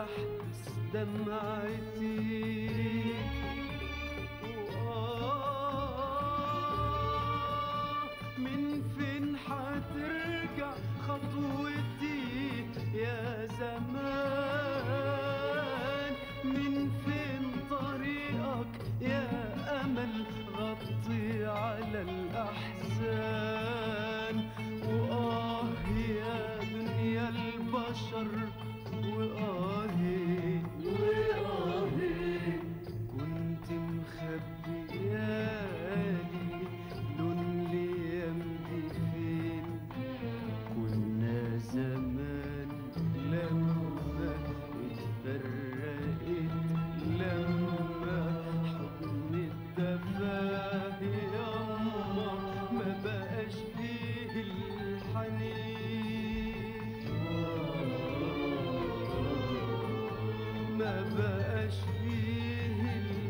تحبس دمعتي وآه من فين حترجع خطوتي يا زمان من فين طريقك يا أمل غطي على الأحزان وآه يا دنيا البشر وآهي وآهي كنت مخبيالي لون الأيام دي فين كنا زمان لما اتفرقت لما حضن التفاهي ياما ما بقاش فيه الحنين ما بقاش فيه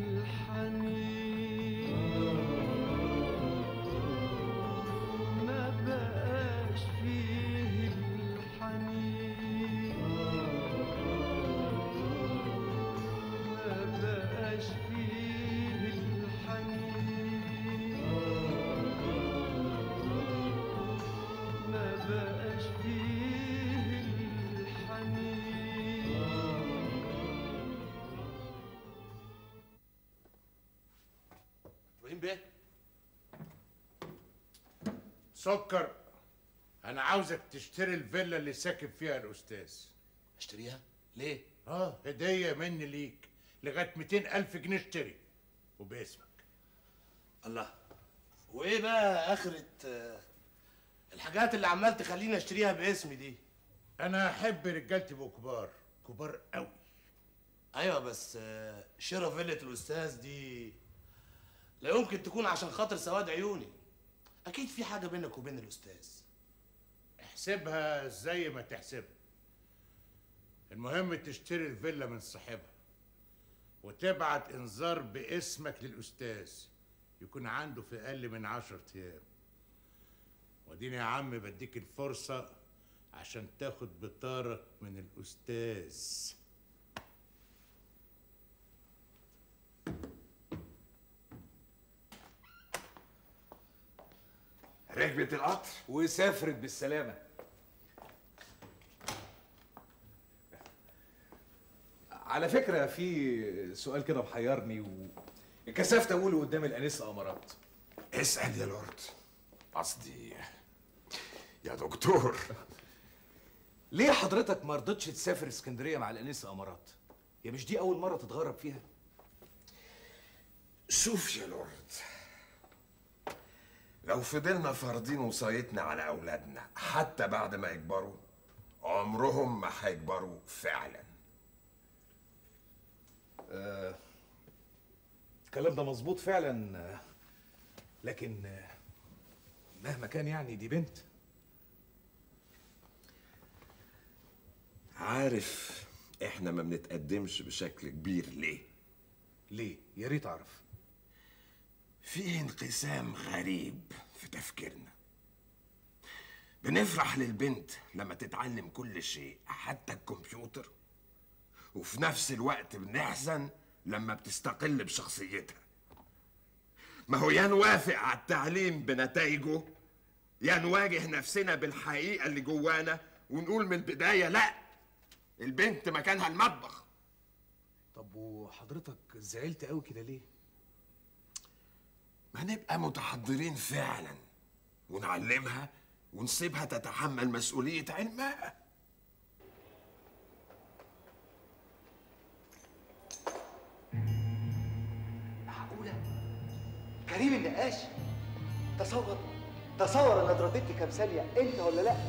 الحنين ما بقاش فيه الحنين ما بقاش فيه الحنين ما بقاش فيه الحنين ابراهيم بيه سكر انا عاوزك تشتري الفيلا اللي ساكن فيها الاستاذ اشتريها ليه اه هديه مني ليك لغايه 200 الف جنيه اشتري وباسمك الله وايه بقى اخرة آه، الحاجات اللي عمال تخليني اشتريها باسمي دي انا احب رجالتي يبقوا كبار كبار قوي ايوه بس آه، شراء فيلة الاستاذ دي لا يمكن تكون عشان خاطر سواد عيوني اكيد في حاجه بينك وبين الاستاذ احسبها زي ما تحسبها المهم تشتري الفيلا من صاحبها وتبعت انذار باسمك للاستاذ يكون عنده في اقل من عشرة ايام وديني يا عم بديك الفرصة عشان تاخد بطارك من الاستاذ ركبت القطر وسافرت بالسلامة على فكرة في سؤال كده محيرني وكسفت أقوله قدام الأنسة أمارات اسأل يا لورد قصدي يا دكتور ليه حضرتك ما رضتش تسافر اسكندرية مع الأنسة أمارات؟ هي مش دي أول مرة تتغرب فيها؟ شوف يا لورد لو فضلنا فارضين وصايتنا على أولادنا حتى بعد ما يكبروا عمرهم ما هيكبروا فعلا الكلام ده مظبوط فعلا آه، لكن آه، مهما كان يعني دي بنت عارف احنا ما بنتقدمش بشكل كبير ليه ليه؟ يا ريت أعرف في انقسام غريب في تفكيرنا بنفرح للبنت لما تتعلم كل شيء حتى الكمبيوتر وفي نفس الوقت بنحزن لما بتستقل بشخصيتها ما هو يا نوافق على التعليم بنتائجه يا نواجه نفسنا بالحقيقة اللي جوانا ونقول من البداية لا البنت مكانها المطبخ طب وحضرتك زعلت قوي كده ليه؟ ما نبقى متحضرين فعلا ونعلمها ونسيبها تتحمل مسؤولية علمها معقولة؟ كريم النقاش تصور تصور انا اترددت كام ثانية انت ولا لا؟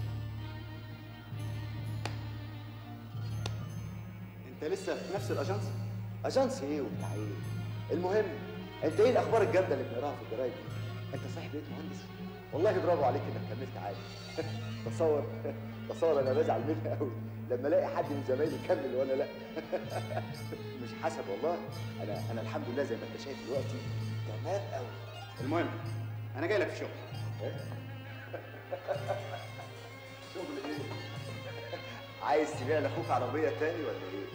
انت لسه في نفس الاجانس؟ اجانس ايه وبتاع ايه؟ المهم انت ايه الاخبار الجامدة اللي بنقراها في الجرايد دي؟ انت صحيح بقيت مهندس؟ والله برافو عليك انك كملت عادي تصور تصور انا بزعل منها قوي لما الاقي حد من زمايلي يكمل وانا لا مش حسب والله انا انا الحمد لله زي ما انت شايف دلوقتي تمام قوي المهم انا جاي لك في شغل شغل ايه؟ عايز تبيع لاخوك عربيه تاني ولا ايه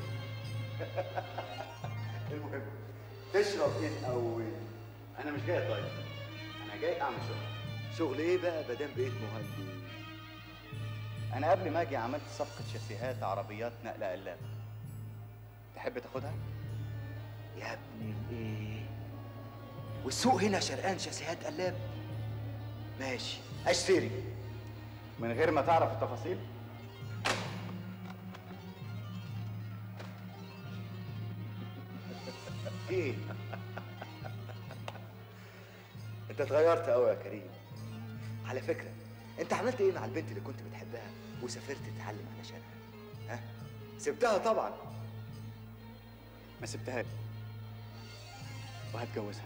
المهم تشرب ايه الاول انا مش جاي طيب انا جاي اعمل شغل شغل ايه بقى مدام بقيت مهندس انا قبل ما اجي عملت صفقه شاسيهات عربيات نقل قلاب تحب تاخدها يا ابن الايه والسوق هنا شرقان شاسيهات قلاب ماشي اشتري من غير ما تعرف التفاصيل في ايه انت اتغيرت قوي يا كريم على فكره انت عملت ايه مع البنت اللي كنت بتحبها وسافرت تتعلم علشانها ها سبتها طبعا ما سبتها لي وهتجوزها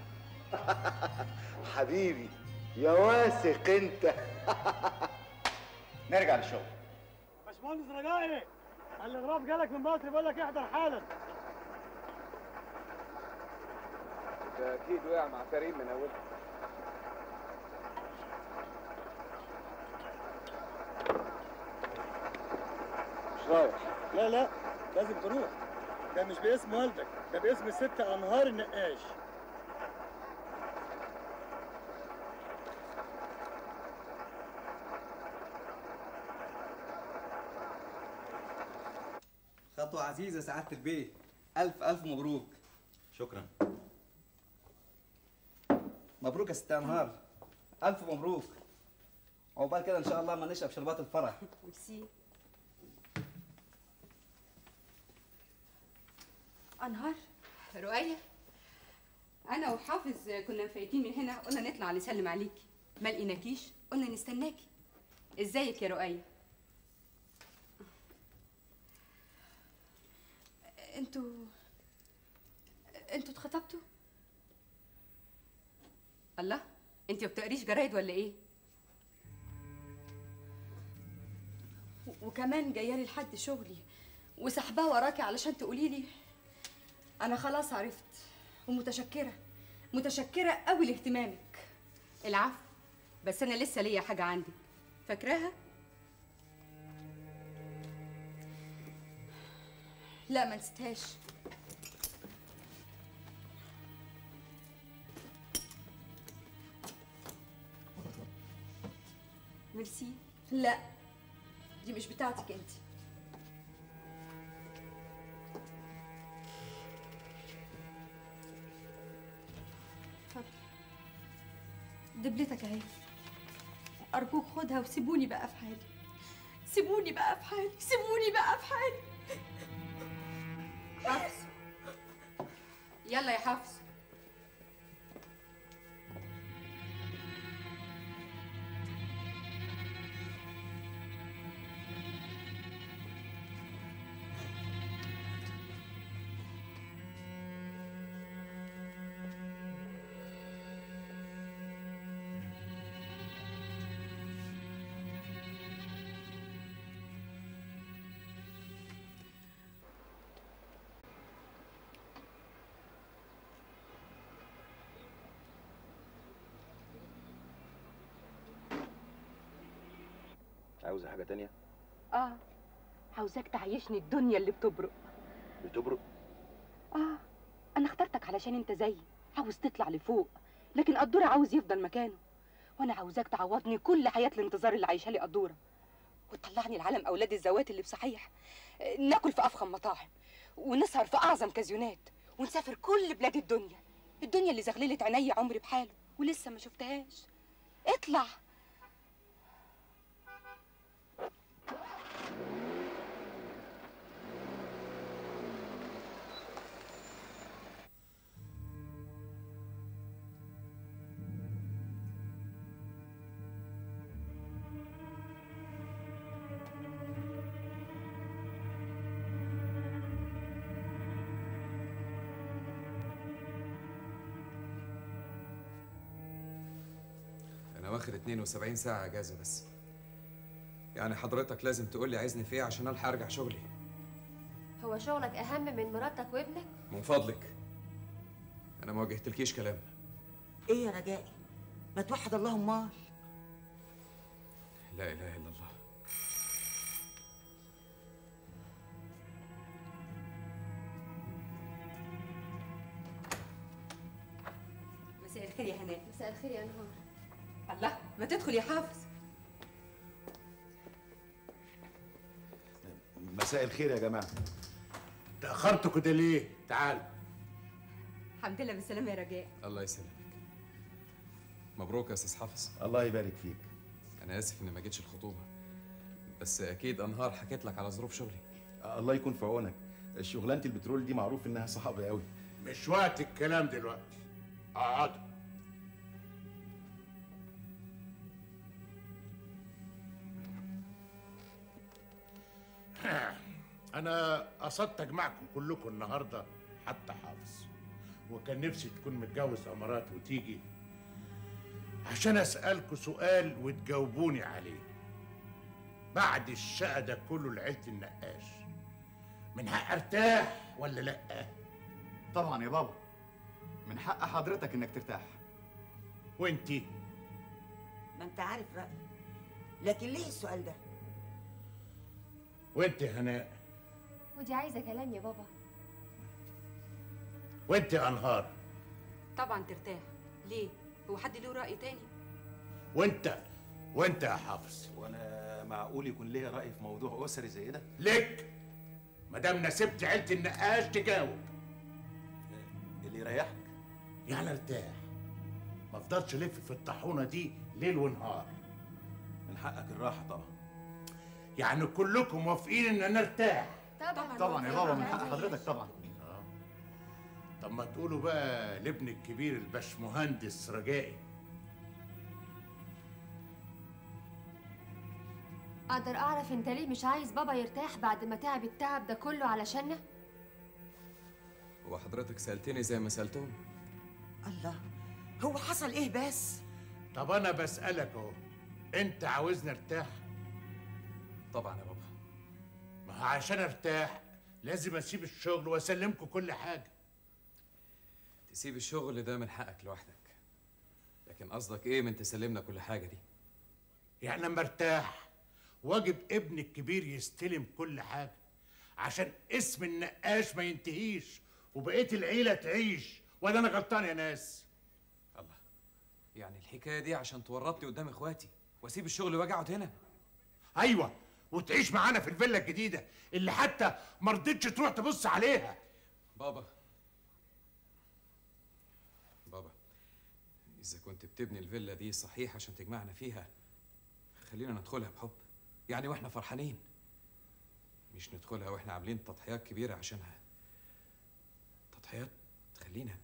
حبيبي يا واثق انت نرجع للشغل باشمهندس رجائي الاغراب جالك من مصر بيقول لك احضر حالا ده اكيد وقع مع كريم من اولها مش رايح لا لا لازم تروح ده مش باسم والدك ده باسم الست انهار النقاش خطوة عزيزة سعادة البيه ألف ألف مبروك شكرا مبروك يا ست أنهار ألف مبروك عقبال كده إن شاء الله ما نشرب شربات الفرح ميرسي أنهار رؤية أنا وحافظ كنا مفايتين من هنا قلنا نطلع نسلم عليكي ما لقيناكيش قلنا نستناكي ازيك يا رؤية انتوا انتوا اتخطبتوا الله انت ما بتقريش جرايد ولا ايه و- وكمان جايه لي لحد شغلي وسحباه وراكي علشان تقولي لي انا خلاص عرفت ومتشكره متشكره قوي لاهتمامك العفو بس انا لسه ليا حاجه عندك فاكراها لا ما نسيتهاش ميرسي لا دي مش بتاعتك انت اتفضل دبلتك اهي ارجوك خدها وسيبوني بقى في حالي سيبوني بقى في حالي سيبوني بقى في حالي حفص يلا يا حفص عاوزة حاجة تانية؟ اه عاوزاك تعيشني الدنيا اللي بتبرق بتبرق؟ اه انا اخترتك علشان انت زيي عاوز تطلع لفوق لكن قدوره عاوز يفضل مكانه وانا عاوزاك تعوضني كل حياه الانتظار اللي عايشها لي قدوره وتطلعني لعالم اولاد الزوات اللي بصحيح آه، ناكل في افخم مطاعم ونسهر في اعظم كازيونات ونسافر كل بلاد الدنيا الدنيا اللي زغللت عينيا عمري بحاله ولسه ما شفتهاش اطلع انا واخد 72 ساعه اجازه بس يعني حضرتك لازم تقول لي عايزني في ايه عشان الحق ارجع شغلي هو شغلك أهم من مراتك وابنك؟ من فضلك انا ما واجهتلكيش كلام ايه يا رجائي ما توحد الله امال لا اله الا الله الخير يا نهار الله ما تدخل يا حافظ مساء الخير يا جماعه تاخرتوا كده ليه تعال الحمد لله بالسلامه يا رجاء الله يسلمك مبروك يا استاذ حافظ الله يبارك فيك انا اسف اني ما جيتش الخطوبه بس اكيد انهار حكيت لك على ظروف شغلي الله يكون في عونك شغلانه البترول دي معروف انها صعبه قوي مش وقت الكلام دلوقتي اقعد انا قصدت اجمعكم كلكم النهارده حتى حافظ وكان نفسي تكون متجوز امارات وتيجي عشان اسالكوا سؤال وتجاوبوني عليه بعد الشقه ده كله لعيله النقاش من حق ارتاح ولا لا طبعا يا بابا من حق حضرتك انك ترتاح وانتي ما انت عارف رأيي لكن ليه السؤال ده وانت يا هناء ودي عايزه كلام يا بابا وانت يا انهار طبعا ترتاح ليه هو حد له راي تاني وانت وانت يا حافظ وانا معقول يكون ليا راي في موضوع اسري زي ده لك ما دام نسبت عيله النقاش تجاوب اللي يريحك يعني ارتاح ما افضلش الف في الطاحونه دي ليل ونهار من حقك الراحه طبعا يعني كلكم موافقين ان انا ارتاح طبعا طبعا يا بابا من حق حضرتك طبعا آه. طب ما تقولوا بقى لابن الكبير الباشمهندس رجائي اقدر اعرف انت ليه مش عايز بابا يرتاح بعد ما تعب التعب ده كله علشاننا هو حضرتك سالتني زي ما سالتهم الله هو حصل ايه بس طب انا بسالك اهو انت عاوزني ارتاح طبعا يا بابا ما هو عشان ارتاح لازم اسيب الشغل واسلمكم كل حاجه تسيب الشغل ده من حقك لوحدك لكن قصدك ايه من تسلمنا كل حاجه دي يعني لما ارتاح واجب ابني الكبير يستلم كل حاجه عشان اسم النقاش ما ينتهيش وبقيه العيله تعيش ولا انا غلطان يا ناس الله يعني الحكايه دي عشان تورطني قدام اخواتي واسيب الشغل واجي اقعد هنا ايوه وتعيش معانا في الفيلا الجديده اللي حتى ما رضيتش تروح تبص عليها بابا بابا اذا كنت بتبني الفيلا دي صحيح عشان تجمعنا فيها خلينا ندخلها بحب يعني واحنا فرحانين مش ندخلها واحنا عاملين تضحيات كبيره عشانها تضحيات تخلينا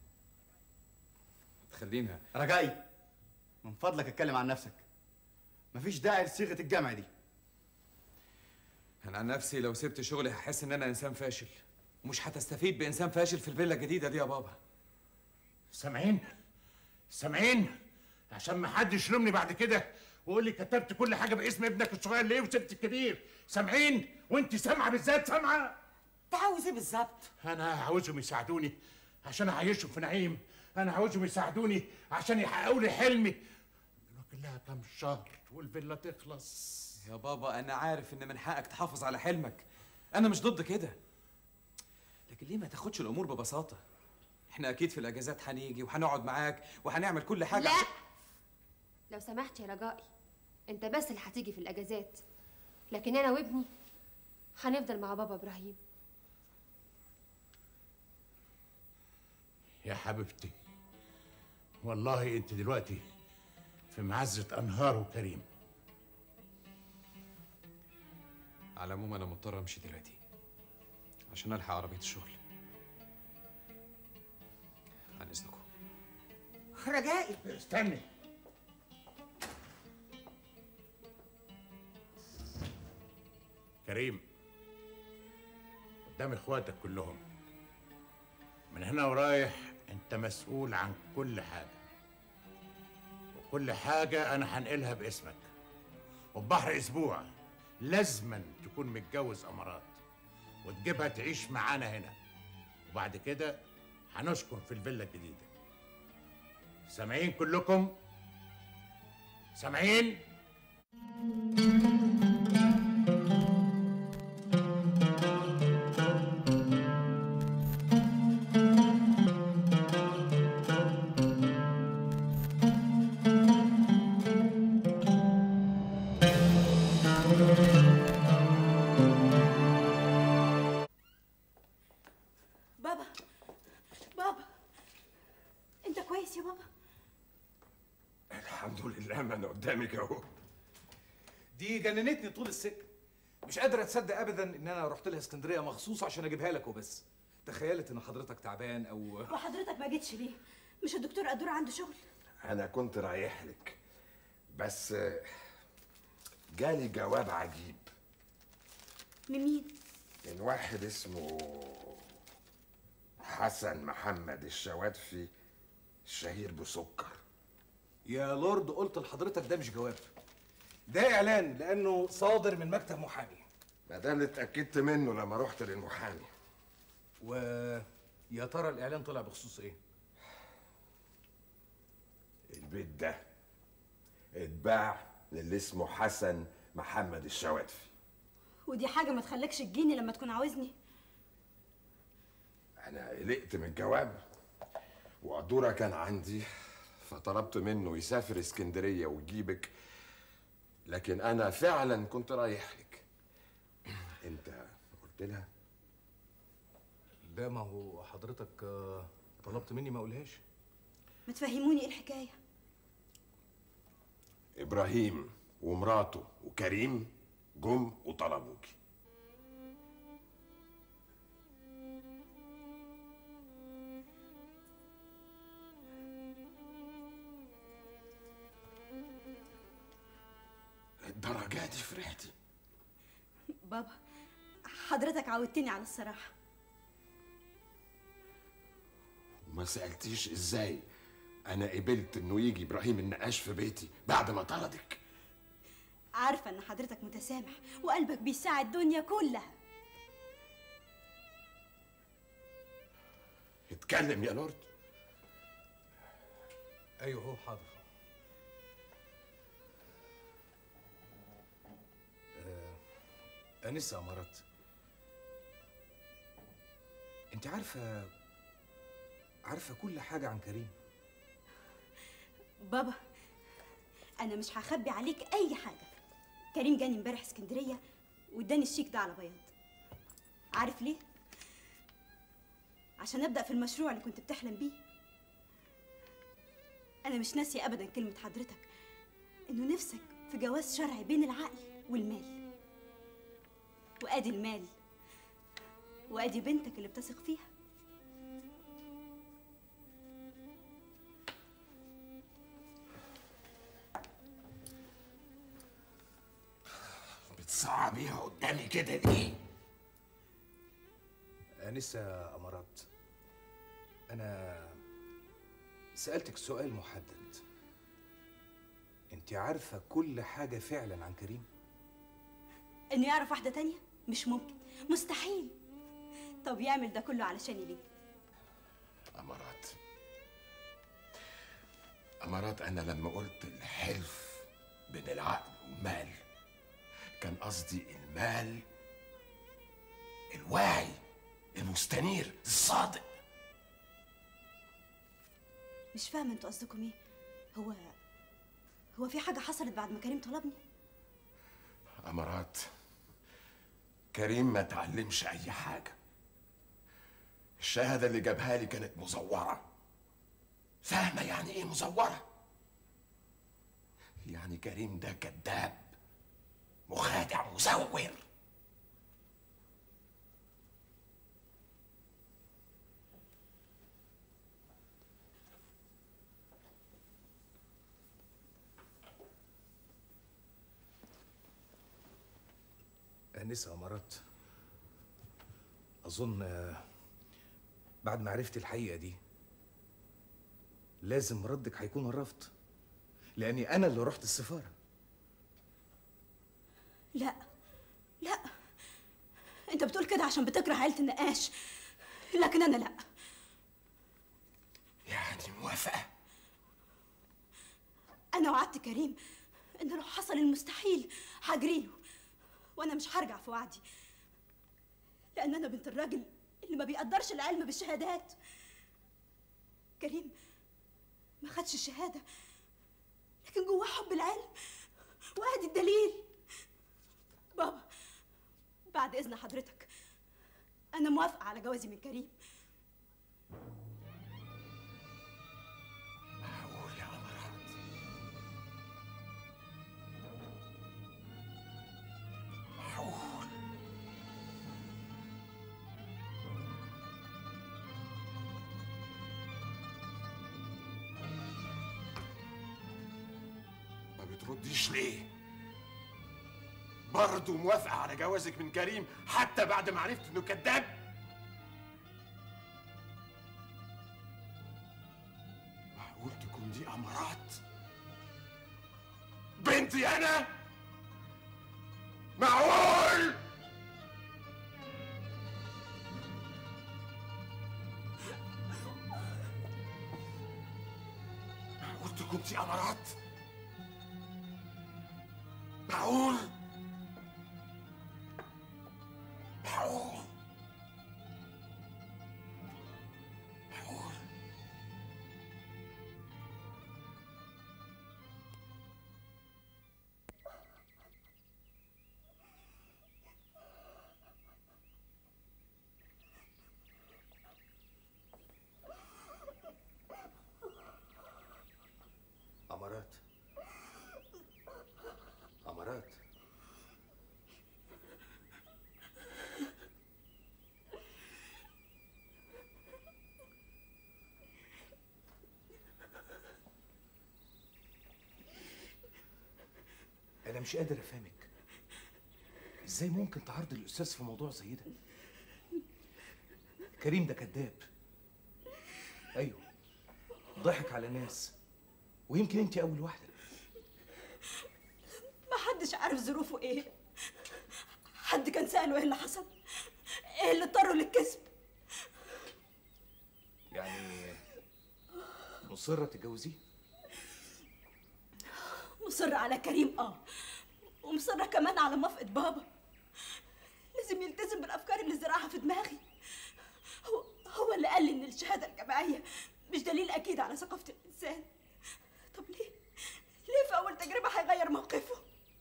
تخلينا رجائي من فضلك اتكلم عن نفسك مفيش داعي لصيغه الجمع دي انا عن نفسي لو سبت شغلي هحس ان انا انسان فاشل ومش هتستفيد بانسان فاشل في الفيلا الجديده دي يا بابا سامعين سامعين عشان ما حدش يلومني بعد كده ويقول لي كتبت كل حاجه باسم ابنك الصغير ليه وسبت الكبير سامعين وانت سامعه بالذات سامعه انت عاوز ايه بالظبط انا عاوزهم يساعدوني عشان اعيشهم في نعيم انا عاوزهم يساعدوني عشان يحققوا لي حلمي لكن لها كام شهر والفيلا تخلص يا بابا انا عارف ان من حقك تحافظ على حلمك انا مش ضد كده لكن ليه ما تاخدش الامور ببساطه احنا اكيد في الاجازات هنيجي وهنقعد معاك وهنعمل كل حاجه لا لو سمحت يا رجائي انت بس اللي هتيجي في الاجازات لكن انا وابني هنفضل مع بابا ابراهيم يا حبيبتي والله انت دلوقتي في معزه انهار وكريم على العموم انا مضطر امشي دلوقتي عشان الحق عربيه الشغل عن اذنكم رجائي استني كريم قدام اخواتك كلهم من هنا ورايح انت مسؤول عن كل حاجه وكل حاجه انا هنقلها باسمك وبحر اسبوع لازما تكون متجوز امارات وتجيبها تعيش معانا هنا وبعد كده هنسكن في الفيلا الجديده سامعين كلكم سامعين بابا بابا انت كويس يا بابا الحمد لله ما انا قدامك اهو دي جننتني طول السكه مش قادر اتصدق ابدا ان انا رحت لها اسكندريه مخصوص عشان اجيبها لك وبس تخيلت ان حضرتك تعبان او وحضرتك ما جيتش ليه مش الدكتور قدور عنده شغل انا كنت رايح لك بس جالي جواب عجيب من مين من واحد اسمه حسن محمد الشواتفي الشهير بسكر يا لورد قلت لحضرتك ده مش جواب ده اعلان لانه صادر من مكتب محامي ما ده اللي اتاكدت منه لما رحت للمحامي ويا ترى الاعلان طلع بخصوص ايه البيت ده اتباع للي اسمه حسن محمد الشواتفي ودي حاجه ما تخليكش تجيني لما تكون عاوزني انا قلقت من الجواب وقدورة كان عندي فطلبت منه يسافر اسكندرية ويجيبك لكن انا فعلا كنت رايح لك انت قلت لها لا ما هو حضرتك آه، طلبت مني ما اقولهاش ما تفهموني ايه الحكايه ابراهيم ومراته وكريم جم وطلبوكي الدرجة دي فرحتي بابا حضرتك عودتني على الصراحه وما سألتيش ازاي انا قبلت انه يجي ابراهيم النقاش في بيتي بعد ما طردك عارفه ان حضرتك متسامح وقلبك بيساعد الدنيا كلها اتكلم يا لورد ايوه هو حاضر آه، انسه امارات انت عارفه عارفه كل حاجه عن كريم بابا انا مش هخبي عليك اي حاجه كريم جاني امبارح اسكندريه واداني الشيك ده على بياض عارف ليه عشان ابدا في المشروع اللي كنت بتحلم بيه انا مش ناسيه ابدا كلمه حضرتك انه نفسك في جواز شرعي بين العقل والمال وادي المال وادي بنتك اللي بتثق فيها بتصعبيها قدامي كده ليه انسه امارات انا سالتك سؤال محدد انت عارفه كل حاجه فعلا عن كريم انه يعرف واحده تانية مش ممكن مستحيل طب يعمل ده كله علشاني ليه امارات امارات انا لما قلت الحلف بين العقل والمال كان قصدي المال الواعي المستنير الصادق مش فاهمه انتوا قصدكم ايه هو هو في حاجه حصلت بعد ما كريم طلبني امارات كريم ما تعلمش اي حاجه الشهاده اللي جابها لي كانت مزوره فاهمه يعني ايه مزوره يعني كريم ده كذاب مخادع مزور انسه امارات اظن آه، بعد ما عرفت الحقيقه دي لازم ردك هيكون الرفض لاني انا اللي رحت السفاره لا لا انت بتقول كده عشان بتكره عيله النقاش لكن انا لا يعني موافقه انا وعدت كريم ان لو حصل المستحيل هجريله وانا مش هرجع في وعدي لان انا بنت الراجل اللي ما بيقدرش العلم بالشهادات كريم ما خدش الشهاده لكن جواه حب العلم وادي الدليل بابا بعد اذن حضرتك انا موافقه على جوازي من كريم معقول يا أمارات معقول ما بترديش ليه؟ برضه موافقة على جوازك من كريم حتى بعد ما عرفت انه كذاب؟ معقول تكون دي أمارات؟ بنتي أنا؟ معقول؟ معقول تكون دي أمارات؟ معقول؟ معقول؟ معقول؟ أمارات أمارات انا مش قادر افهمك ازاي ممكن تعرض الاستاذ في موضوع زي ده كريم ده كذاب ايوه ضحك على ناس ويمكن انت اول واحده ما حدش عارف ظروفه ايه حد كان سأله ايه اللي حصل ايه اللي اضطره للكذب يعني مصره تتجوزيه مصر على كريم اه ومصرة كمان على موافقة بابا لازم يلتزم بالافكار اللي زرعها في دماغي هو هو اللي قال لي ان الشهادة الجامعية مش دليل اكيد على ثقافة الانسان طب ليه ليه في اول تجربة هيغير موقفه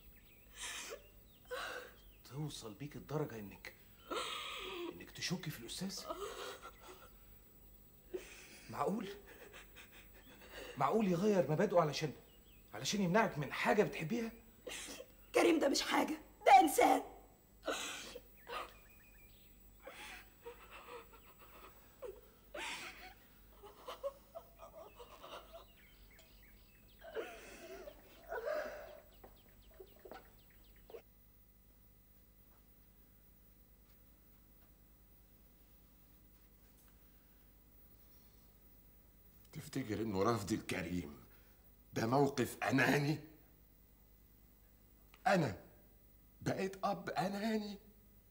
توصل بيك الدرجه انك انك تشكي في الاستاذ معقول معقول يغير مبادئه علشان علشان يمنعك من حاجه بتحبيها كريم ده مش حاجة ده انسان تفتكر انه رفض الكريم ده موقف اناني انا بقيت اب اناني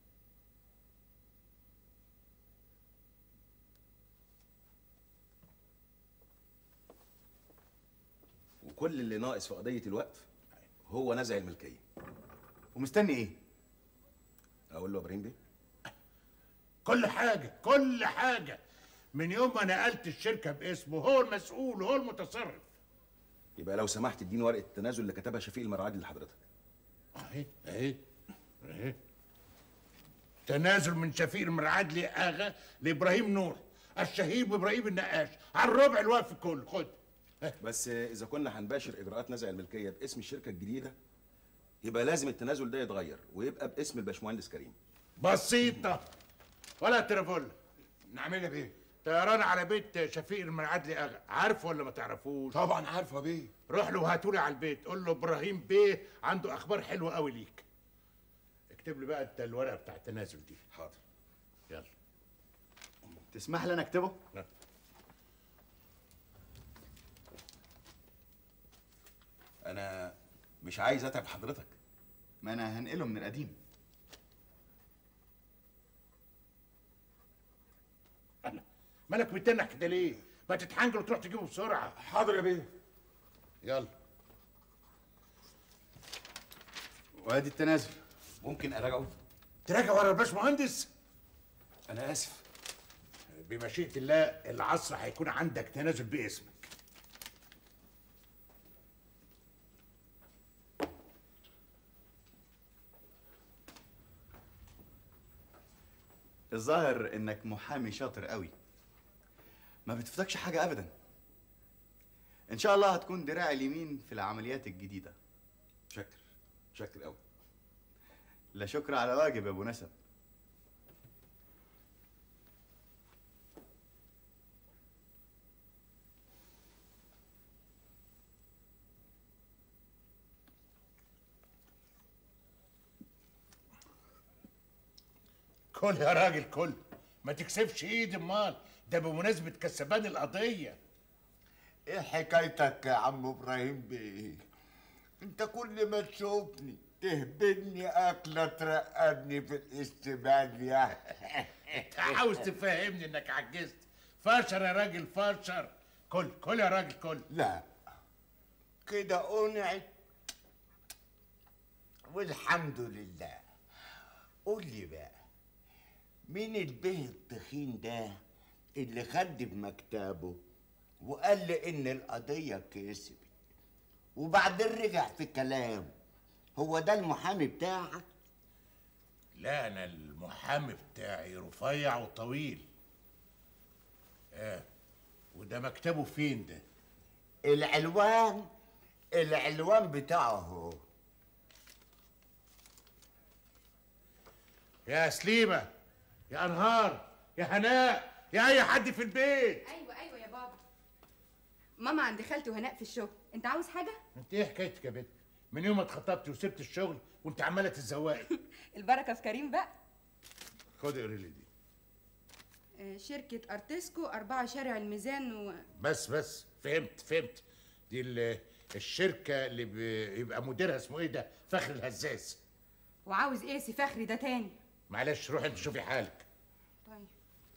وكل اللي ناقص في قضية الوقف هو نزع الملكية ومستني ايه؟ أقول له يا إبراهيم بيه كل حاجة كل حاجة من يوم ما نقلت الشركة باسمه هو المسؤول هو المتصرف يبقى لو سمحت اديني ورقة التنازل اللي كتبها شفيق المرعادي لحضرتك اهي اهي اهي تنازل من شفيق المرعدلي اغا لابراهيم نور الشهير بابراهيم النقاش على الربع الوقف كله خد بس إذا كنا هنباشر إجراءات نزع الملكية باسم الشركة الجديدة يبقى لازم التنازل ده يتغير ويبقى باسم الباشمهندس كريم بسيطة ولا ترافولا نعملها بيه طيران على بيت شفيق المرعدلي اغا عارفه ولا ما تعرفوش طبعا عارفه يا بيه روح له وهاتولي على البيت قول له ابراهيم بيه عنده اخبار حلوه قوي ليك اكتب لي بقى انت الورقه بتاع التنازل دي حاضر يلا تسمح لي انا اكتبه؟ لا. أنا مش عايز أتعب حضرتك ما انا هنقله من القديم مالك بتنح كده ليه؟ ما تتحنجل وتروح تجيبه بسرعه حاضر يا بيه يلا وادي التنازل ممكن أراجعه تراجع ورا الباشمهندس أنا آسف بمشيئه الله العصر هيكون عندك تنازل باسمك الظاهر انك محامي شاطر قوي ما بتفوتكش حاجه ابدا ان شاء الله هتكون دراعي اليمين في العمليات الجديده شكر شكر قوي لا شكر على واجب يا ابو نسب كل يا راجل كل ما تكسبش ايد امال ده بمناسبة كسبان القضية ايه حكايتك يا عم ابراهيم بيه انت كل ما تشوفني تهبدني اكله ترقدني في الاستباليه انت عاوز تفهمني انك عجزت فاشر يا راجل فاشر كل كل يا راجل كل لا كده قنعت والحمد لله قول لي بقى مين البه التخين ده اللي خد في مكتبه وقال لي ان القضيه كسبت وبعدين رجع في كلامه هو ده المحامي بتاعك لا انا المحامي بتاعي رفيع وطويل اه وده مكتبه فين ده العلوان العلوان بتاعه هو يا سليمة يا انهار يا هناء يا اي حد في البيت ايوه ايوه يا بابا ماما عند خالتي وهناء في الشغل انت عاوز حاجه انت ايه حكايتك يا بنت من يوم ما اتخطبت وسبت الشغل وانت عماله تتزوقي البركه في كريم بقى خدي قولي لي دي آه، شركة أرتسكو أربعة شارع الميزان و... بس بس فهمت فهمت دي ال- الشركه اللي بيبقى مديرها اسمه ايه ده فخر الهزاز وعاوز إيه سي فخري ده تاني معلش روحي انت شوفي حالك طيب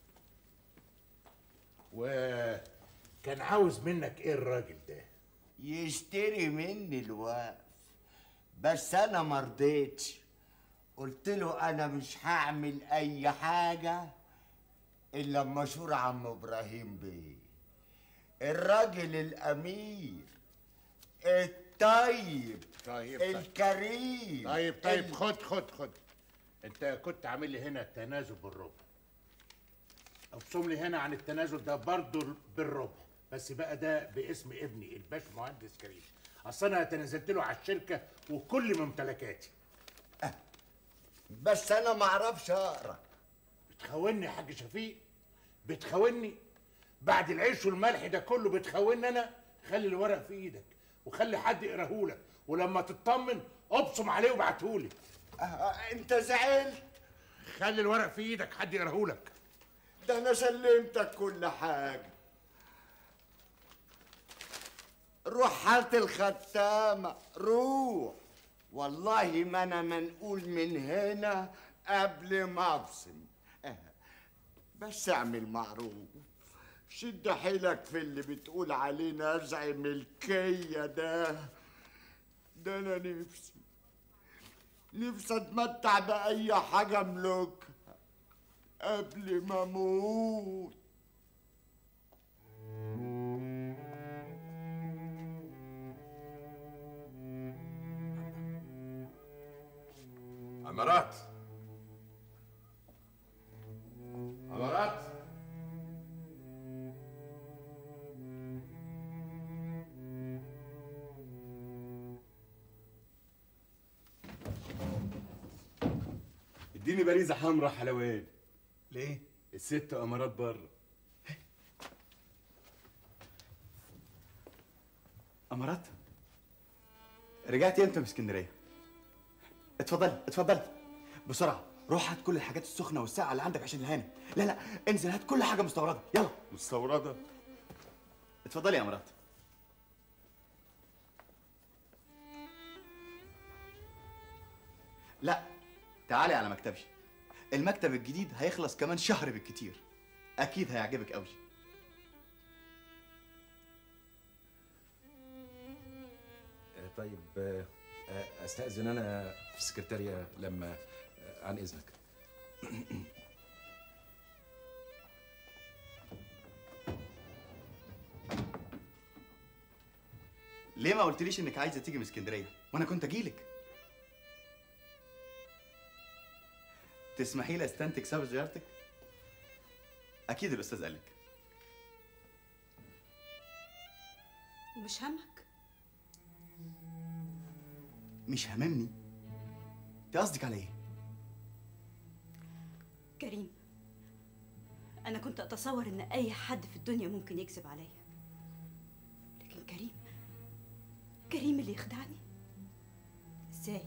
وكان عاوز منك ايه الراجل ده يشتري مني الوقف بس انا مرضيتش قلت له انا مش هعمل اي حاجه الا لما اشور عم ابراهيم بيه الراجل الامير الطيب طيب طيب. الكريم طيب طيب ال- خد خد خد انت كنت عامل لي هنا التنازل بالربع ابصم لي هنا عن التنازل ده برضه بالربع بس بقى ده باسم ابني الباش مهندس كريم اصل انا تنازلت له على الشركه وكل ممتلكاتي بس انا ما اعرفش اقرا بتخوني يا حاج شفيق بتخوني بعد العيش والملح ده كله بتخوني انا خلي الورق في ايدك وخلي حد يقراهولك ولما تطمن ابصم عليه وابعتهولي انت زعلت خلي الورق في ايدك حد يقراهولك ده انا سلمتك كل حاجه روح هات الختامه روح والله ما انا منقول من هنا قبل ما ابصم آه، بس اعمل معروف شد حيلك في اللي بتقول عليه نزع ملكيه ده ده انا نفسي نفسي اتمتع باي حاجه املكها قبل ما اموت أمارات أمارات اديني باريزه حمراء حلوان ليه؟ الست امارات بره امارات رجعتي امتى من اسكندريه اتفضلي اتفضلي بسرعه روح هات كل الحاجات السخنه والساقعه اللي عندك عشان الهانم لا لا انزل هات كل حاجه مستورده يلا مستورده اتفضلي يا امارات لا تعالي على مكتبي المكتب الجديد هيخلص كمان شهر بالكتير اكيد هيعجبك قوي آه، طيب آه، آه، استاذن انا في السكرتاريه لما آه، عن اذنك ليه ما قلتليش انك عايزه تيجي من اسكندريه وانا كنت اجيلك تسمحي لي استنتج سبب زيارتك اكيد الاستاذ قال لك ومش همك مش هممني انت قصدك على ايه كريم انا كنت اتصور ان اي حد في الدنيا ممكن يكذب عليا لكن كريم كريم اللي يخدعني ازاي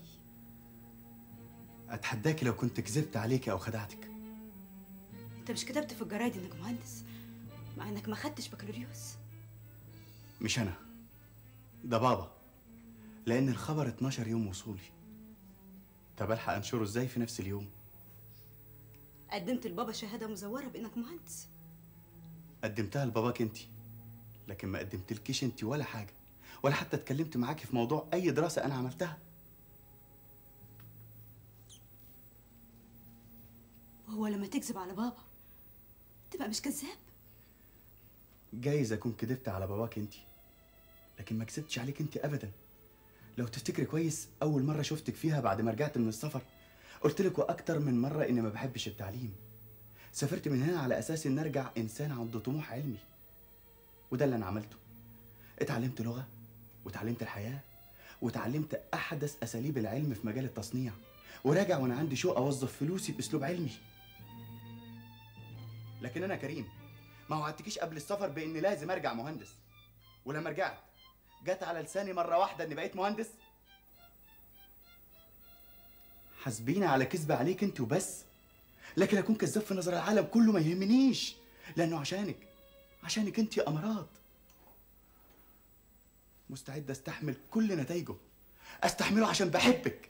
اتحداكي لو كنت كذبت عليكي او خدعتك انت مش كتبت في الجرايد انك مهندس مع انك ما خدتش بكالوريوس مش انا ده بابا لان الخبر 12 يوم وصولي طب الحق انشره ازاي في نفس اليوم قدمت لبابا شهاده مزوره بانك مهندس قدمتها لباباك انت لكن ما قدمتلكيش انت ولا حاجه ولا حتى اتكلمت معاكي في موضوع اي دراسه انا عملتها وهو لما تكذب على بابا تبقى مش كذاب جايز اكون كدبت على باباك انت لكن ما كذبتش عليك انت ابدا لو تفتكري كويس اول مره شفتك فيها بعد ما رجعت من السفر قلت لك واكتر من مره اني ما بحبش التعليم سافرت من هنا على اساس ان ارجع انسان عنده طموح علمي وده اللي انا عملته اتعلمت لغه وتعلمت الحياه وتعلمت احدث اساليب العلم في مجال التصنيع وراجع وانا عندي شوق اوظف فلوسي باسلوب علمي لكن انا كريم ما وعدتكيش قبل السفر باني لازم ارجع مهندس ولما رجعت جت على لساني مره واحده اني بقيت مهندس حاسبيني على كذب عليك انت وبس لكن اكون كذاب في نظر العالم كله ما يهمنيش لانه عشانك عشانك انت يا امارات مستعد استحمل كل نتائجه استحمله عشان بحبك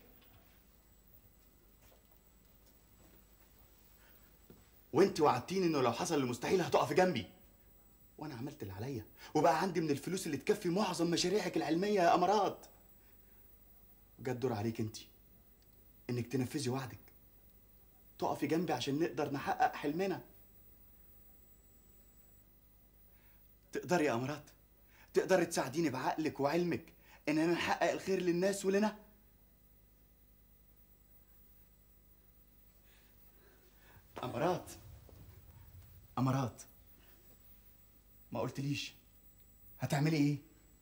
وانت وعدتيني انه لو حصل المستحيل هتقفي جنبي وانا عملت اللي عليا وبقى عندي من الفلوس اللي تكفي معظم مشاريعك العلميه يا امارات وجا الدور عليك انت انك تنفذي وعدك تقفي جنبي عشان نقدر نحقق حلمنا تقدري يا امارات تقدري تساعديني بعقلك وعلمك اننا نحقق الخير للناس ولنا امارات امارات ما قلتليش هتعملي ايه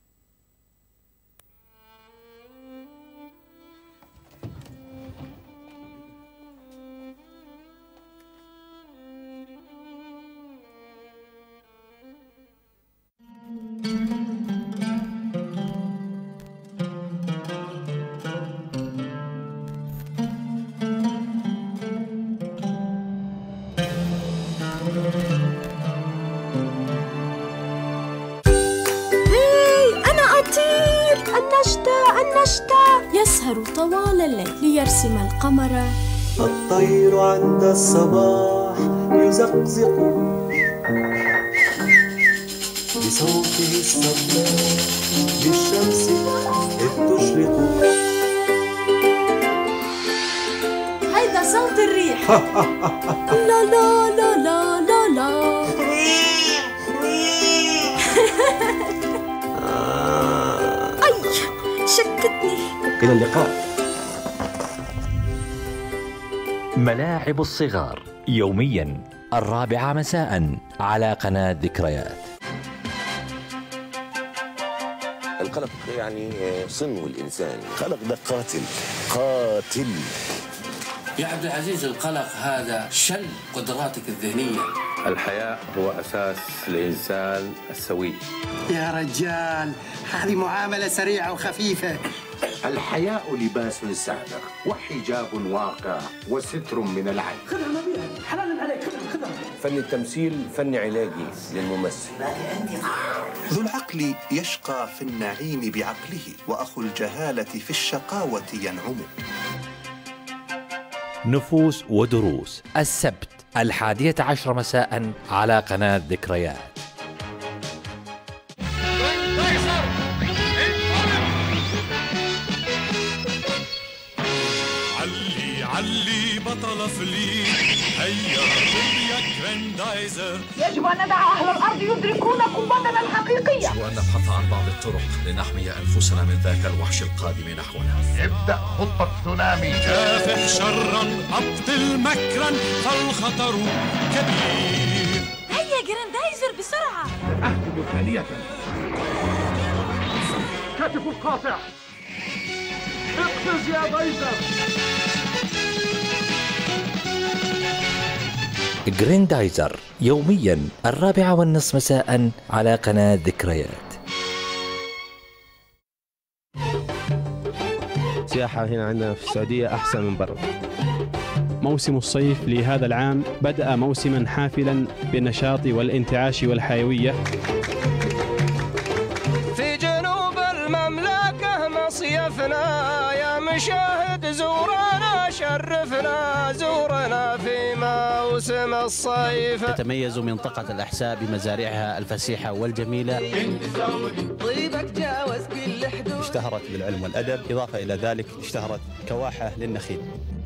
هاي أنا أطير النشطة النشطة يسهر طوال الليل ليرسم القمر الطير عند الصباح يزقزق بصوته الصباح للشمس إذ تشرق هيدا صوت الريح لا لا لا لا لا لا أي شكتني الى اللقاء ملاعب الصغار يوميا الرابعة مساء على قناة ذكريات القلق يعني صنو الانسان القلق ده قاتل قاتل يا عبد العزيز القلق هذا شل قدراتك الذهنية الحياء هو أساس الإنسان السوي يا رجال هذه معاملة سريعة وخفيفة الحياء لباس ساتر وحجاب واقع وستر من العين خذها نبيها حلال عليك خذها خذها فن التمثيل فن علاجي للممثل ذو العقل يشقى في النعيم بعقله وأخو الجهالة في الشقاوة ينعم نفوس ودروس السبت الحادية عشر مساء على قناة ذكريات علي علي بطل فلي هيا يا جراندايزر يجب أن ندع أهل الأرض يدركون قوتنا الحقيقية يجب أن نبحث عن بعض الطرق لنحمي أنفسنا من ذاك الوحش القادم نحونا ابدأ خطة تسونامي كافح شرا أبطل مكرا فالخطر كبير سافر بسرعة أهجم ثانية كتف القاطع اقفز يا ضيزر جريندايزر يوميا الرابعة والنصف مساء على قناة ذكريات السياحة هنا عندنا في السعودية أحسن من برا موسم الصيف لهذا العام بدأ موسما حافلا بالنشاط والانتعاش والحيوية في جنوب المملكة مصيفنا يا مشاهد زورنا شرفنا زورنا في موسم الصيف تتميز منطقة الأحساء بمزارعها الفسيحة والجميلة طيبك جاوز كل حدود اشتهرت بالعلم والأدب إضافة إلى ذلك اشتهرت كواحة للنخيل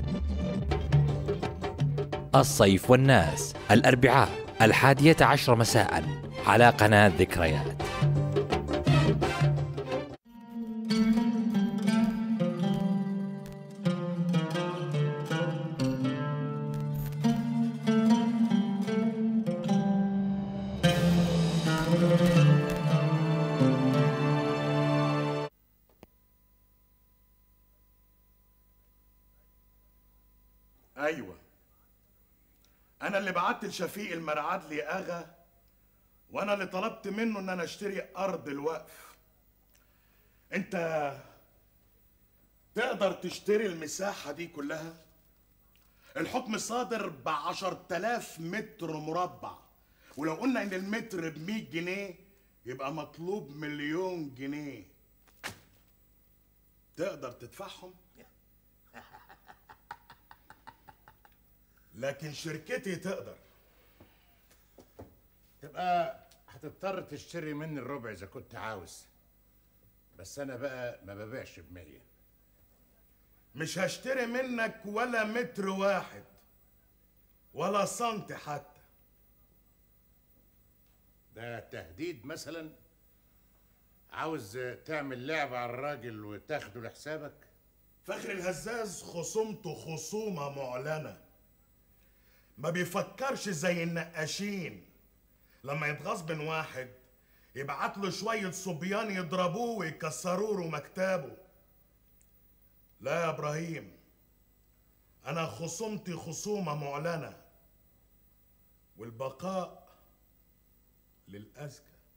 الصيف والناس الأربعاء الحادية عشر مساء على قناة ذكريات ايوه انا اللي بعت لشفيق المرعدلي اغا وانا اللي طلبت منه ان انا اشتري ارض الوقف انت تقدر تشتري المساحة دي كلها الحكم صادر بعشر تلاف متر مربع ولو قلنا ان المتر بمية جنيه يبقى مطلوب مليون جنيه تقدر تدفعهم لكن شركتي تقدر تبقى هتضطر تشتري مني الربع اذا كنت عاوز بس انا بقى ما ببيعش بمية مش هشتري منك ولا متر واحد ولا سنتي حتى ده تهديد مثلا عاوز تعمل لعبة على الراجل وتاخده لحسابك فخر الهزاز خصومته خصومة معلنة ما بيفكرش زي النقاشين لما يتغاظ من واحد يبعت له شوية صبيان يضربوه ويكسروا له مكتبه لا يا ابراهيم انا خصومتي خصومة معلنة والبقاء للأذكى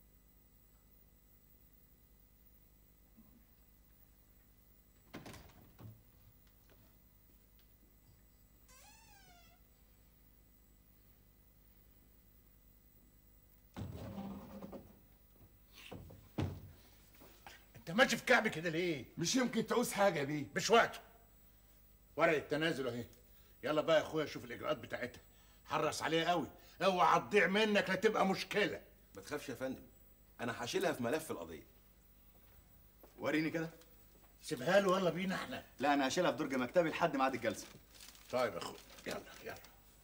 انت ماشي في كعب كده ليه؟ مش يمكن تعوز حاجة يا بيه مش وقته ورق التنازل اهي يلا بقى يا اخويا شوف الاجراءات بتاعتها حرص عليها قوي اوعى تضيع منك لا تبقى مشكله ما تخافش يا فندم انا هشيلها في ملف القضيه وريني كده سيبها له يلا بينا احنا لا انا هشيلها في درج مكتبي لحد ميعاد الجلسه طيب يا اخويا يلا يلا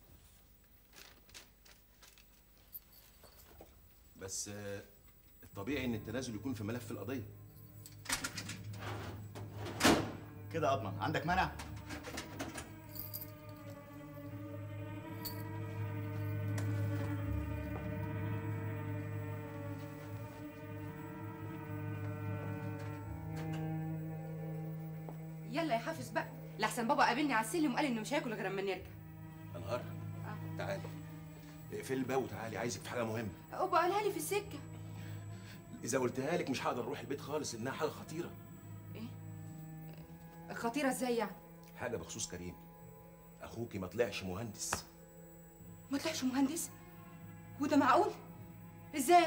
بس آه، الطبيعي ان التنازل يكون في ملف القضيه كده اضمن عندك مانع يلا يا حافظ بقى لحسن بابا قابلني على السلم وقال انه مش هياكل غير اما نرجع انهار تعالي اقفلي الباب وتعالي عايزك في حاجه مهمه ابا قالها لي في السكه اذا قلتها لك مش هقدر اروح البيت خالص انها حاجه خطيره خطيره ازاي يعني حاجه بخصوص كريم اخوكي ما طلعش مهندس ما طلعش مهندس وده معقول ازاي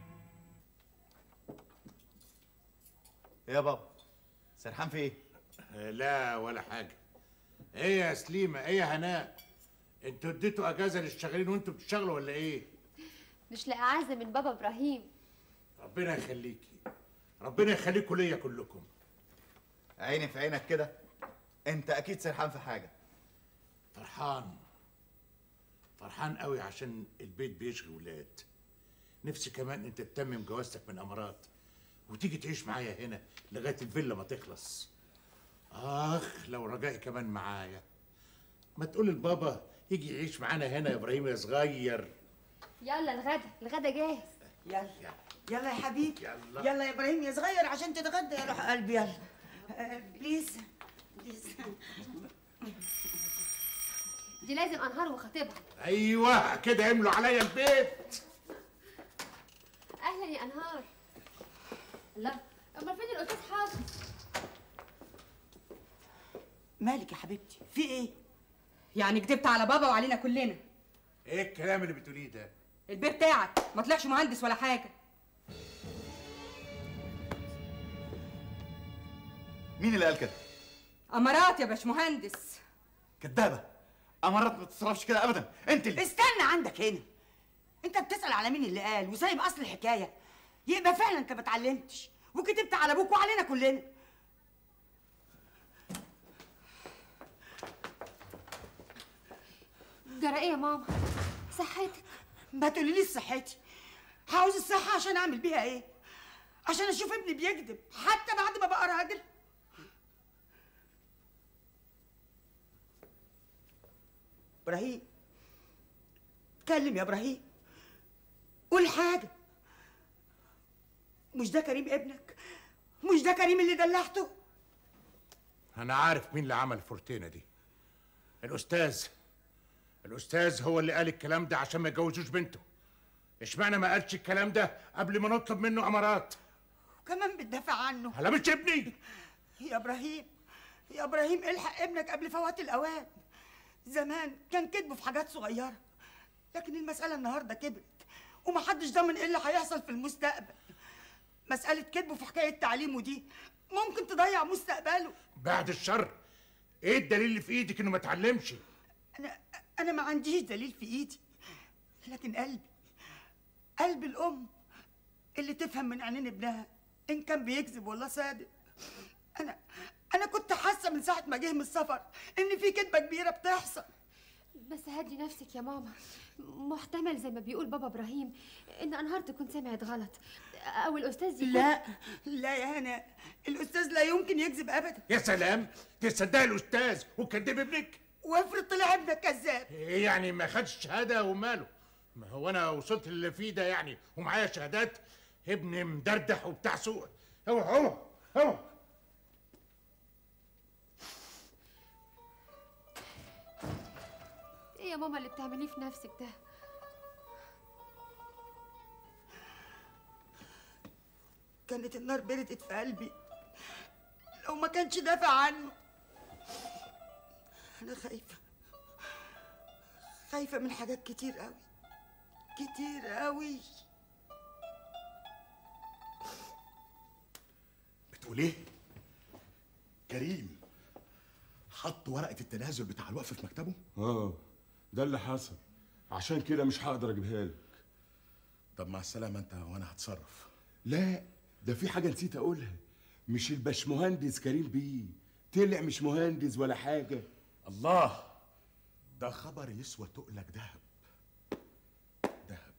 ايه يا بابا سرحان في ايه لا ولا حاجه ايه يا سليمه ايه يا هناء انتوا اديتوا اجازه للشغالين وانتوا بتشتغلوا ولا ايه مش لاقي عزة من بابا ابراهيم ربنا يخليكي ربنا يخليكوا ليا كلكم عيني في عينك كده انت اكيد سرحان في حاجه فرحان فرحان قوي عشان البيت بيشغي ولاد نفسي كمان انت تتمم جوازتك من امارات وتيجي تعيش معايا هنا لغايه الفيلا ما تخلص اخ لو رجائي كمان معايا ما تقول لبابا يجي يعيش معانا هنا يا ابراهيم يا صغير يلا الغدا الغدا جاهز يلا يلا يا حبيبي يلا. يلا يا ابراهيم يا صغير عشان تتغدى يا روح قلبي يلا آه، بليز بليز دي لازم انهار وخطيبها ايوه كده يملوا عليا البيت اهلا يا انهار لا امال فين الاستاذ حافظ مالك يا حبيبتي في ايه يعني كدبت على بابا وعلينا كلنا ايه الكلام اللي بتقوليه ده البيت بتاعك ما طلعش مهندس ولا حاجه مين اللي قال كده امارات يا باشمهندس كدابه امارات ما تتصرفش كده ابدا انت اللي استنى عندك هنا انت بتسال على مين اللي قال وسايب اصل الحكايه يبقى فعلا انت ما اتعلمتش وكتبت على ابوك وعلينا كلنا جرى ايه يا ماما صحتك ما تقوليليش صحتي عاوز الصحه عشان اعمل بيها ايه عشان اشوف ابني بيكذب حتى بعد ما بقى راجل ابراهيم اتكلم يا ابراهيم قول حاجه مش ده كريم ابنك مش ده كريم اللي دلعته انا عارف مين اللي عمل الفورتينا دي الاستاذ الاستاذ هو اللي قال الكلام ده عشان ما يجوزوش بنته اشمعنى ما قالش الكلام ده قبل ما نطلب منه امارات وكمان بتدافع عنه هلا مش ابني يا ابراهيم يا ابراهيم الحق ابنك قبل فوات الاوان زمان كان كذبه في حاجات صغيره لكن المساله النهارده كبرت ومحدش ضامن ايه اللي هيحصل في المستقبل مساله كذبه في حكايه تعليمه دي ممكن تضيع مستقبله بعد الشر ايه الدليل اللي في ايدك انه ما اتعلمش انا انا ما عنديش دليل في ايدي لكن قلبي قلب الام اللي تفهم من عينين ابنها ان كان بيكذب ولا صادق انا انا كنت حاسه من ساعه ما جه من السفر ان في كذبه كبيره بتحصل بس هدي نفسك يا ماما محتمل زي ما بيقول بابا ابراهيم ان انهار تكون سمعت غلط او الاستاذ يكون لا لا يا هنا الاستاذ لا يمكن يكذب ابدا يا سلام تصدق الاستاذ وكذب ابنك وافرض طلع ابنك كذاب ايه يعني ما خدش شهاده وماله ما هو انا وصلت اللي فيه ده يعني ومعايا شهادات ابني مدردح وبتاع سوق هو هو هو ايه يا ماما اللي بتعمليه في نفسك ده كانت النار بردت في قلبي لو ما كانش دافع عنه انا خايفه خايفه من حاجات كتير قوي كتير قوي بتقول ايه؟ كريم حط ورقة التنازل بتاع الوقف في مكتبه؟ اه ده اللي حصل عشان كده مش هقدر اجيبها لك طب مع السلامة انت وانا هتصرف لا ده في حاجه نسيت اقولها مش الباشمهندس كريم بيه طلع مش مهندس ولا حاجه الله ده خبر يسوى تقلك دهب دهب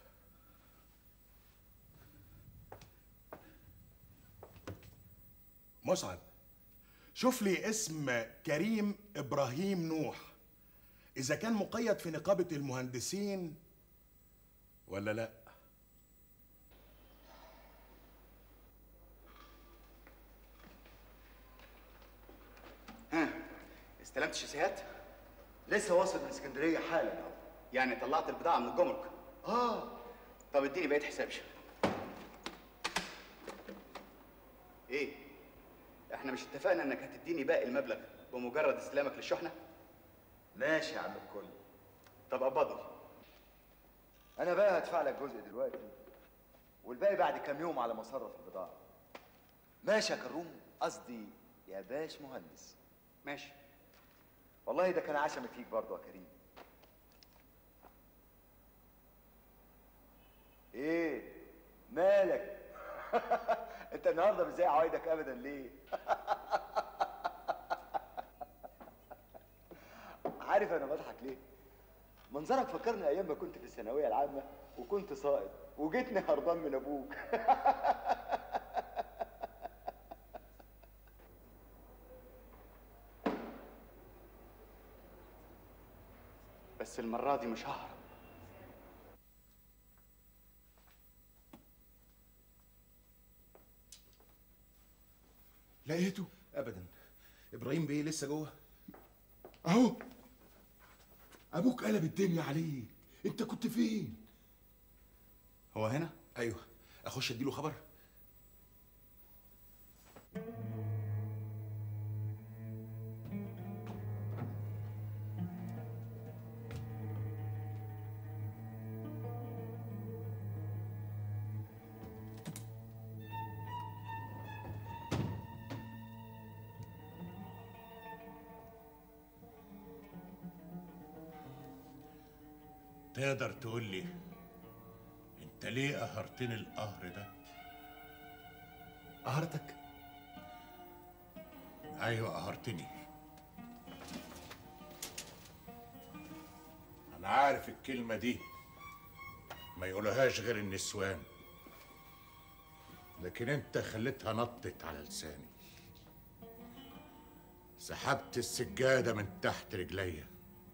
مسعد شوف لي اسم كريم ابراهيم نوح اذا كان مقيد في نقابه المهندسين ولا لا ها استلمت الشيسيهات؟ لسه واصل من اسكندريه حالا اهو يعني طلعت البضاعه من الجمرك اه طب اديني بقيه حسابي ايه احنا مش اتفقنا انك هتديني باقي المبلغ بمجرد استلامك للشحنه ماشي يا عم الكل طب قبضني انا بقى هدفع لك جزء دلوقتي والباقي بعد كام يوم على ما اصرف البضاعه ماشي يا كروم قصدي يا باش مهندس ماشي والله ده كان عشمي فيك برضه يا كريم ايه مالك انت النهارده مش زي عوايدك ابدا ليه عارف انا بضحك ليه منظرك فكرني ايام ما كنت في الثانويه العامه وكنت ساقط وجيتني هربان من ابوك بس المره دي مش ههرب لقيته ابدا ابراهيم بيه لسه جوه اهو ابوك قلب الدنيا عليه انت كنت فين هو هنا ايوه اخش اديله خبر تقدر تقول لي انت ليه قهرتني القهر ده قهرتك ايوه قهرتني انا عارف الكلمه دي ما يقولهاش غير النسوان لكن انت خليتها نطت على لساني سحبت السجاده من تحت رجليا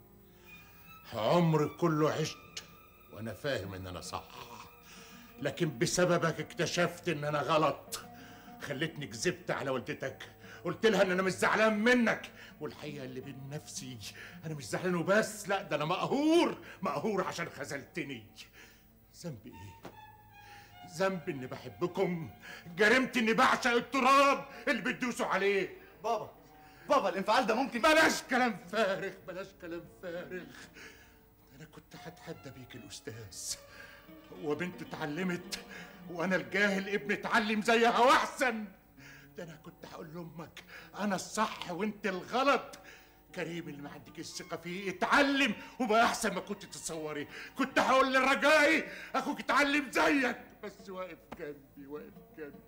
عمري كله عشت وانا فاهم ان انا صح لكن بسببك اكتشفت ان انا غلط خلتني كذبت على والدتك قلت لها ان انا مش زعلان منك والحقيقه اللي بين نفسي انا مش زعلان وبس لا ده انا مقهور مقهور عشان خذلتني ذنبي ايه ذنبي اني بحبكم جريمتي اني بعشق التراب اللي بتدوسوا عليه بابا بابا الانفعال ده ممكن بلاش كلام فارغ بلاش كلام فارغ انا كنت هتحدى بيك الاستاذ وبنته اتعلمت وانا الجاهل ابني اتعلم زيها واحسن ده انا كنت هقول لامك انا الصح وانت الغلط كريم اللي ما عندك الثقه فيه اتعلم وبقى احسن ما كنت تتصوري كنت هقول لرجائي اخوك اتعلم زيك بس واقف جنبي واقف جنبي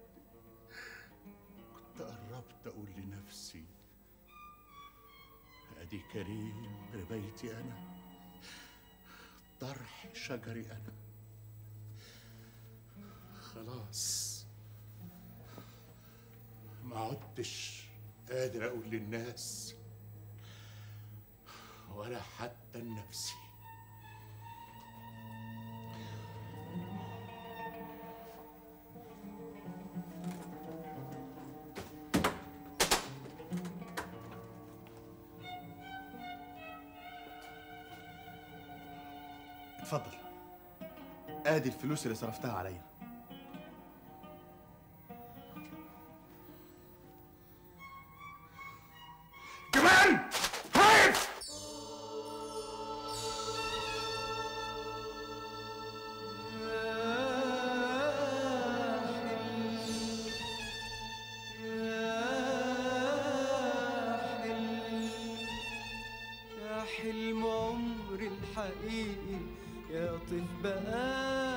كنت قربت اقول لنفسي ادي كريم ربيتي انا طرح شجري انا خلاص ما عدتش قادر اقول للناس ولا حتى لنفسي اتفضل ادي الفلوس اللي صرفتها عليا كمان هايف يا حلم عمري الحقيقي يا طيف بقى